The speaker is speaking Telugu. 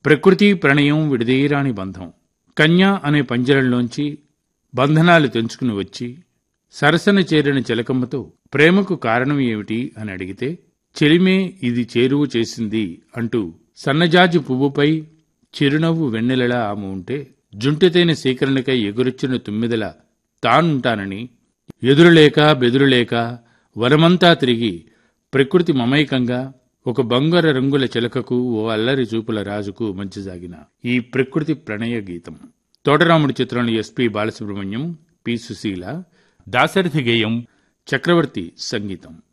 ప్రకృతి ప్రణయం విడదీయరాని బంధం కన్య అనే పంజరంలోంచి బంధనాలు తెంచుకుని వచ్చి సరసన చేరిన చిలకమ్మతో ప్రేమకు కారణం ఏమిటి అని అడిగితే చెలిమే ఇది చేరువు చేసింది అంటూ సన్నజాజి పువ్వుపై చిరునవ్వు వెన్నెలలా ఆమె ఉంటే జుంటితేనె సేకరణకై ఎగురొచ్చిన తుమ్మిదల తానుంటానని ఎదురులేక బెదురులేక వనమంతా తిరిగి ప్రకృతి మమైకంగా ఒక బంగార రంగుల చిలకకు ఓ అల్లరి చూపుల రాజుకు మంచి సాగిన ఈ ప్రకృతి ప్రణయ గీతం తోటరాముడి చిత్రంలో ఎస్పి బాలసుబ్రహ్మణ్యం పి సుశీల దాశరథి గేయం చక్రవర్తి సంగీతం